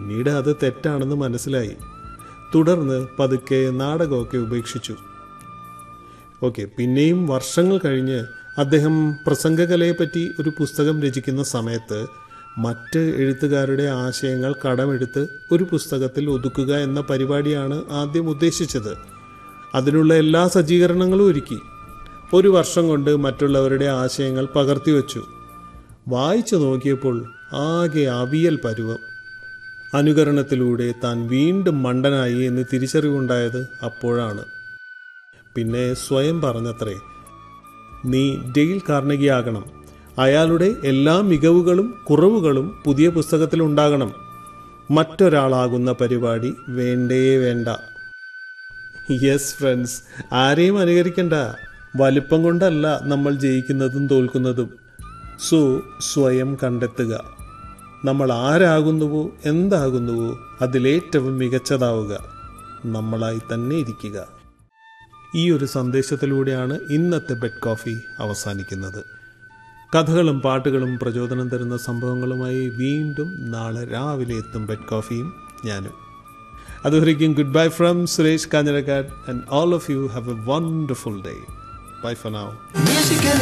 പിന്നീട് അത് തെറ്റാണെന്ന് മനസ്സിലായി തുടർന്ന് പതുക്കെ നാടകമൊക്കെ ഉപേക്ഷിച്ചു ഓക്കെ പിന്നെയും വർഷങ്ങൾ കഴിഞ്ഞ് അദ്ദേഹം പ്രസംഗകലയെപ്പറ്റി ഒരു പുസ്തകം രചിക്കുന്ന സമയത്ത് മറ്റ് എഴുത്തുകാരുടെ ആശയങ്ങൾ കടമെടുത്ത് ഒരു പുസ്തകത്തിൽ ഒതുക്കുക എന്ന പരിപാടിയാണ് ആദ്യം ഉദ്ദേശിച്ചത് അതിനുള്ള എല്ലാ സജ്ജീകരണങ്ങളും ഒരുക്കി ഒരു വർഷം കൊണ്ട് മറ്റുള്ളവരുടെ ആശയങ്ങൾ പകർത്തിവെച്ചു വായിച്ചു നോക്കിയപ്പോൾ ആകെ അവിയൽ പരുവം അനുകരണത്തിലൂടെ താൻ വീണ്ടും മണ്ടനായി എന്ന് തിരിച്ചറിവുണ്ടായത് അപ്പോഴാണ് പിന്നെ സ്വയം പറഞ്ഞത്രേ നീ ഡെയിൽ കാർണഗി ആകണം അയാളുടെ എല്ലാ മികവുകളും കുറവുകളും പുതിയ പുസ്തകത്തിൽ ഉണ്ടാകണം മറ്റൊരാളാകുന്ന പരിപാടി വേണ്ടേ വേണ്ട യെസ് ഫ്രണ്ട്സ് ആരെയും അനുകരിക്കണ്ട വലിപ്പം കൊണ്ടല്ല നമ്മൾ ജയിക്കുന്നതും തോൽക്കുന്നതും സോ സ്വയം കണ്ടെത്തുക നമ്മൾ ആരാകുന്നുവോ എന്താകുന്നുവോ അതിലേറ്റവും മികച്ചതാവുക നമ്മളായി തന്നെ ഇരിക്കുക ഈ ഒരു സന്ദേശത്തിലൂടെയാണ് ഇന്നത്തെ ബെഡ് കോഫി അവസാനിക്കുന്നത് കഥകളും പാട്ടുകളും പ്രചോദനം തരുന്ന സംഭവങ്ങളുമായി വീണ്ടും നാളെ രാവിലെ എത്തും ബെഡ് കോഫിയും ഞാനും അതുവരയ്ക്കും good bye from Suresh Kanjirakkad and all of you have a wonderful day bye for now Musically